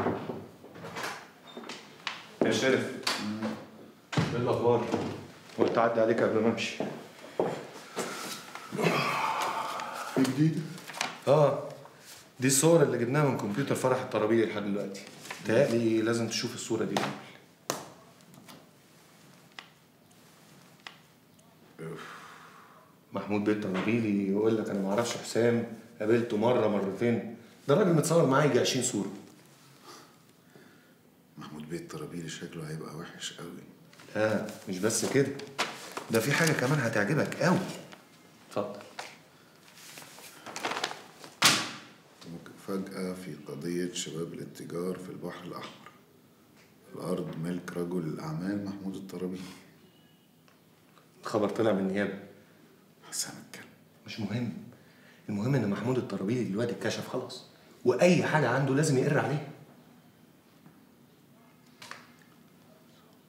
يا شرف ايه الاخبار؟ قلت اعدي عليك قبل ما امشي في جديد اه دي الصور اللي جبناها من كمبيوتر فرح الطرابيعي لحد دلوقتي تهيألي لازم تشوف الصورة دي الأول محمود بيه الطرابيلي يقول لك انا ما اعرفش حسام قابلته مره مرتين ده راجل متصور معاه يجي 20 صوره محمود بيه الطرابيلي شكله هيبقى وحش قوي لا مش بس كده ده في حاجه كمان هتعجبك قوي اتفضل مفاجأة في قضية شباب الاتجار في البحر الأحمر الأرض ملك رجل الأعمال محمود الطرابيلي الخبر طلع من النيابه حسام الكلب مش مهم المهم ان محمود الطرابيلي دلوقتي اتكشف خلاص واي حاجه عنده لازم يقر عليها